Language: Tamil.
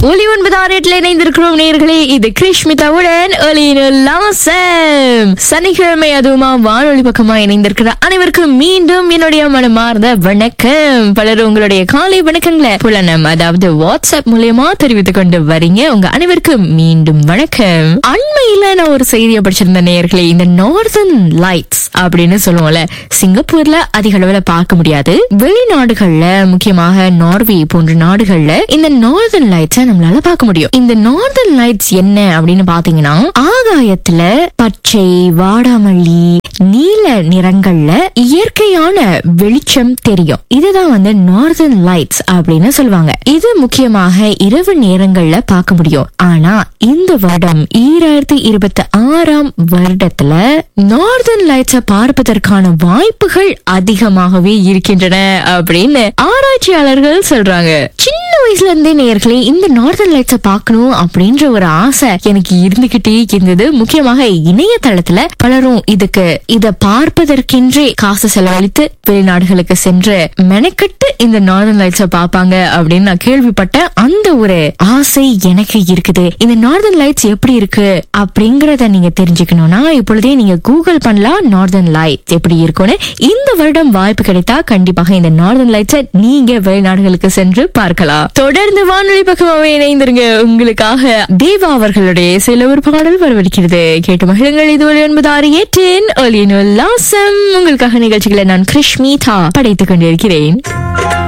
ஒலி ஒன்பது ஆறு எட்டுல இணைந்திருக்கிறோம் நேர்களே இது கிருஷ்மிதாவுடன் லாசம் சனிக்கிழமை அதுவுமா வானொலி பக்கமா இணைந்திருக்கிற அனைவருக்கும் மீண்டும் என்னுடைய மனமார்ந்த வணக்கம் பலரும் உங்களுடைய காலை வணக்கங்களை புலனம் அதாவது வாட்ஸ்அப் மூலியமா தெரிவித்துக் கொண்டு வரீங்க உங்க அனைவருக்கும் மீண்டும் வணக்கம் அண்மையில நான் ஒரு செய்தியை படிச்சிருந்த நேர்களே இந்த நார்தன் லைட்ஸ் அப்படின்னு சொல்லுவோம்ல சிங்கப்பூர்ல அதிக அளவுல பார்க்க முடியாது வெளிநாடுகள்ல முக்கியமாக நார்வே போன்ற நாடுகள்ல இந்த நார்தன் லைட்ஸ நம்மளால பார்க்க முடியும் இந்த நார்தன் லைட்ஸ் என்ன அப்படின்னு பாத்தீங்கன்னா ஆகாயத்துல பச்சை வாடாமல்லி நீல நிறங்கள்ல இயற்கையான வெளிச்சம் தெரியும் இதுதான் வந்து நார்தன் லைட்ஸ் அப்படின்னு சொல்லுவாங்க இது முக்கியமாக இரவு நேரங்கள்ல பார்க்க முடியும் ஆனா இந்த வருடம் ஈராயிரத்தி இருபத்தி ஆறாம் வருடத்துல நார்தன் லைட்ஸ பார்ப்பதற்கான வாய்ப்புகள் அதிகமாகவே இருக்கின்றன அப்படின்னு ஆராய்ச்சியாளர்கள் சொல்றாங்க சின்ன வயசுல இருந்தே நேர்களே இந்த நார்தன் லைட்ஸ பார்க்கணும் அப்படின்ற ஒரு ஆசை எனக்கு இருந்துகிட்டே இருந்தது முக்கியமாக இணையதளத்துல பலரும் இதுக்கு இத பார்ப்பதற்கென்றே காசு செலவழித்து வெளிநாடுகளுக்கு சென்று மெனக்கெட்டு இந்த நார்தன் லைட்ஸ பார்ப்பாங்க அப்படின்னு நான் கேள்விப்பட்டேன் அந்த ஒரு ஆசை எனக்கு இருக்குது இந்த நார்தன் லைட்ஸ் எப்படி இருக்கு அப்படிங்கறத நீங்க தெரிஞ்சுக்கணும்னா இப்பொழுதே நீங்க கூகுள் பண்ணலாம் நார்தன் லைட் எப்படி இருக்கும்னு இந்த வருடம் வாய்ப்பு கிடைத்தா கண்டிப்பாக இந்த நார்தன் லைட்ஸை நீங்க வெளிநாடுகளுக்கு சென்று பார்க்கலாம் தொடர்ந்து வானொலி பக்கமாவே இணைந்திருங்க உங்களுக்காக தேவா அவர்களுடைய சில ஒரு பாடல் வரவிருக்கிறது கேட்டு மகிழுங்கள் இது ஒரு ஒன்பது ஆறு எட்டின் ஒலியின் உல்லாசம் உங்களுக்காக நிகழ்ச்சிகளை நான் கிருஷ்மிதா படைத்துக் கொண்டிருக்கிறேன்